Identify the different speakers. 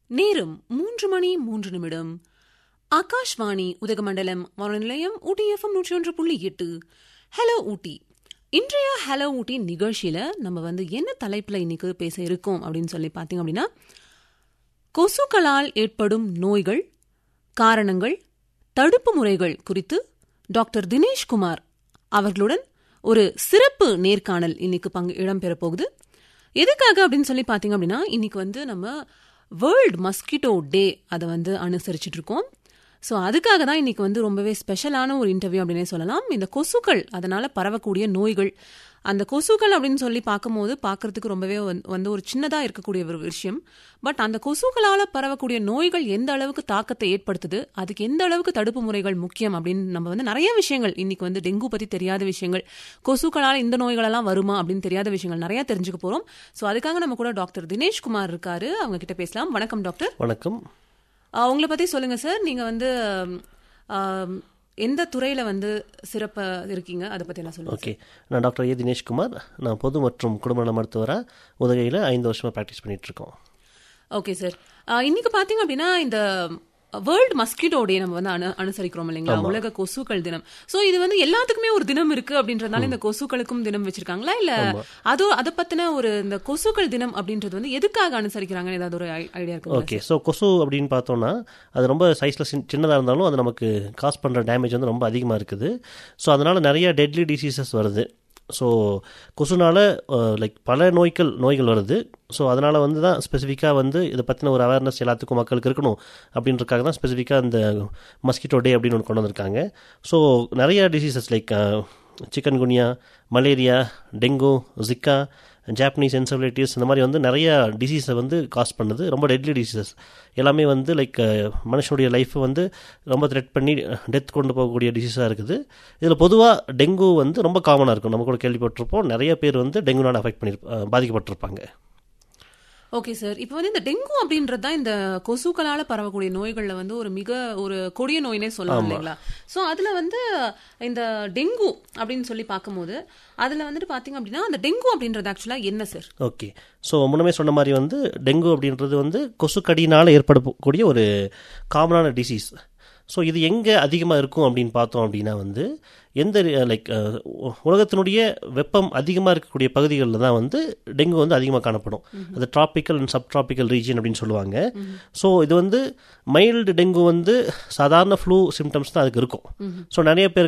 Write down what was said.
Speaker 1: நேரம் மூன்று மணி மூன்று நிமிடம் ஆகாஷ்வாணி உதகமண்டலம் வானொலி நிலையம் ஊட்டி எஃப்எம் நூற்றி ஒன்று புள்ளி எட்டு ஹலோ ஊட்டி இன்றைய ஹலோ ஊட்டி நிகழ்ச்சியில நம்ம வந்து என்ன தலைப்புல இன்னைக்கு பேச இருக்கோம் அப்படின்னு சொல்லி பார்த்தீங்க அப்படின்னா கொசுக்களால் ஏற்படும் நோய்கள் காரணங்கள் தடுப்பு முறைகள் குறித்து டாக்டர் தினேஷ்குமார் அவர்களுடன் ஒரு சிறப்பு நேர்காணல் இன்னைக்கு பங்கு இடம்பெற போகுது எதுக்காக அப்படின்னு சொல்லி பார்த்தீங்க அப்படின்னா இன்னைக்கு வந்து நம்ம வேர்ல்ட் மஸ்கிட்டோ டே அதை வந்து அனுசரிச்சுட்டு இருக்கோம் ஸோ அதுக்காக தான் இன்னைக்கு வந்து ரொம்பவே ஸ்பெஷலான ஒரு இன்டர்வியூ அப்படின்னே சொல்லலாம் இந்த கொசுக்கள் அதனால பரவக்கூடிய நோய்கள் அந்த கொசுக்கள் அப்படின்னு சொல்லி பார்க்கும்போது பார்க்கறதுக்கு ரொம்பவே வந்து- வந்து ஒரு சின்னதாக இருக்கக்கூடிய ஒரு விஷயம் பட் அந்த கொசுக்களால் பரவக்கூடிய நோய்கள் எந்த அளவுக்கு தாக்கத்தை ஏற்படுத்துது அதுக்கு எந்த அளவுக்கு தடுப்பு முறைகள் முக்கியம் அப்படின்னு நம்ம வந்து நிறைய விஷயங்கள் இன்னைக்கு வந்து டெங்கு பற்றி தெரியாத விஷயங்கள் கொசுக்களால் இந்த நோய்களெல்லாம் வருமா அப்படின்னு தெரியாத விஷயங்கள் நிறைய தெரிஞ்சுக்க போகிறோம் ஸோ அதுக்காக நம்ம கூட டாக்டர் தினேஷ்குமார் இருக்காரு அவங்க கிட்ட பேசலாம் வணக்கம் டாக்டர்
Speaker 2: வணக்கம்
Speaker 1: ஆஹ் உங்களை பத்தி சொல்லுங்க சார் நீங்க வந்து ஆம், எந்த துறையில வந்து சிறப்பா இருக்கீங்க அதை பத்தி என்ன சொல்லுங்க
Speaker 2: ஓகே நான் டாக்டர் ஏ தினேஷ்குமார் நான் பொது மற்றும் குடும்ப நல மருத்துவராக உதகையில் ஐந்து வருஷமாக ப்ராக்டிஸ் பண்ணிகிட்ருக்கோம்
Speaker 1: ஓகே சார் ஆஹ் இன்னைக்கு பாத்தீங்க அப்படின்னா இந்த வேர்ல்ட் மஸ்கிட்டோ டே நம்ம வந்து அனு- அனுசரிக்கிறோம் இல்லைங்களா உலக கொசுக்கள் தினம் சோ இது வந்து எல்லாத்துக்குமே ஒரு தினம் இருக்கு அப்படின்றதுனால இந்த கொசுக்களுக்கும் தினம் வச்சிருக்காங்களா இல்ல அதோ அதை பத்தின ஒரு இந்த கொசுக்கள் தினம் அப்படின்றது வந்து எதுக்காக அனுசரிக்கிறாங்கன்னு ஏதாவது ஒரு ஐடியா இருக்கு
Speaker 2: ஓகே ஸோ கொசு அப்படின்னு பார்த்தோன்னா அது ரொம்ப சைஸில் சின்னதாக இருந்தாலும் அது நமக்கு காஸ் பண்ணுற டேமேஜ் வந்து ரொம்ப அதிகமாக இருக்குது ஸோ அதனால் நிறைய டெட்லி டிசீசஸ் வருது ஸோ கொசுனால லைக் பல நோய்கள் நோய்கள் வருது ஸோ அதனால் வந்து தான் ஸ்பெசிஃபிக்காக வந்து இதை பற்றின ஒரு அவேர்னஸ் எல்லாத்துக்கும் மக்களுக்கு இருக்கணும் அப்படின்றதுக்காக தான் ஸ்பெசிஃபிக்காக இந்த மஸ்கிட்டோ டே அப்படின்னு ஒன்று கொண்டு வந்திருக்காங்க ஸோ நிறைய diseases like chikungunya malaria dengue Zika Japanese encephalitis இந்த மாதிரி வந்து நிறைய டிசீஸை வந்து காஸ் பண்ணுது ரொம்ப டெட்லி டிசீசஸ் எல்லாமே வந்து லைக் மனுஷனுடைய லைஃப்பை வந்து ரொம்ப த்ரெட் பண்ணி டெத் கொண்டு போகக்கூடிய டிசீஸாக இருக்குது இதில் பொதுவாக டெங்கு வந்து ரொம்ப காமனாக இருக்கும் நம்ம கூட கேள்விப்பட்டிருப்போம் நிறைய பேர் வந்து டெங்குனால அஃபெக்ட் பண்ணி பாதிக்கப்பட்டிருப்பாங்க
Speaker 1: ஓகே சார் இப்போ வந்து இந்த டெங்கு அப்படின்றது தான் இந்த கொசுக்களால பரவக்கூடிய நோய்கள்ல வந்து ஒரு மிக ஒரு கொடிய நோயினே சொல்லலாம் இல்லைங்களா சோ அதுல வந்து இந்த டெங்கு அப்படின்னு சொல்லி பார்க்கும்போது அதுல வந்துட்டு பாத்தீங்க அப்படின்னா அந்த டெங்கு அப்படின்றது ஆக்சுவலா என்ன சார்
Speaker 2: ஓகே ஸோ முன்னமே சொன்ன மாதிரி வந்து டெங்கு அப்படின்றது வந்து கொசுக்கடியினால் ஏற்படக்கூடிய ஒரு காமனான டிசீஸ் ஸோ இது எங்கே அதிகமாக இருக்கும் அப்படின்னு பார்த்தோம் அப்படின்னா வந்து எந்த லைக் உலகத்தினுடைய வெப்பம் அதிகமாக இருக்கக்கூடிய பகுதிகளில் தான் வந்து டெங்கு வந்து அதிகமாக காணப்படும் அது tropical and subtropical region அப்படின்னு சொல்லுவாங்க ஸோ இது வந்து மைல்டு டெங்கு வந்து சாதாரண ஃப்ளூ சிம்டம்ஸ் தான் அதுக்கு இருக்கும் ஸோ நிறைய பேருக்கு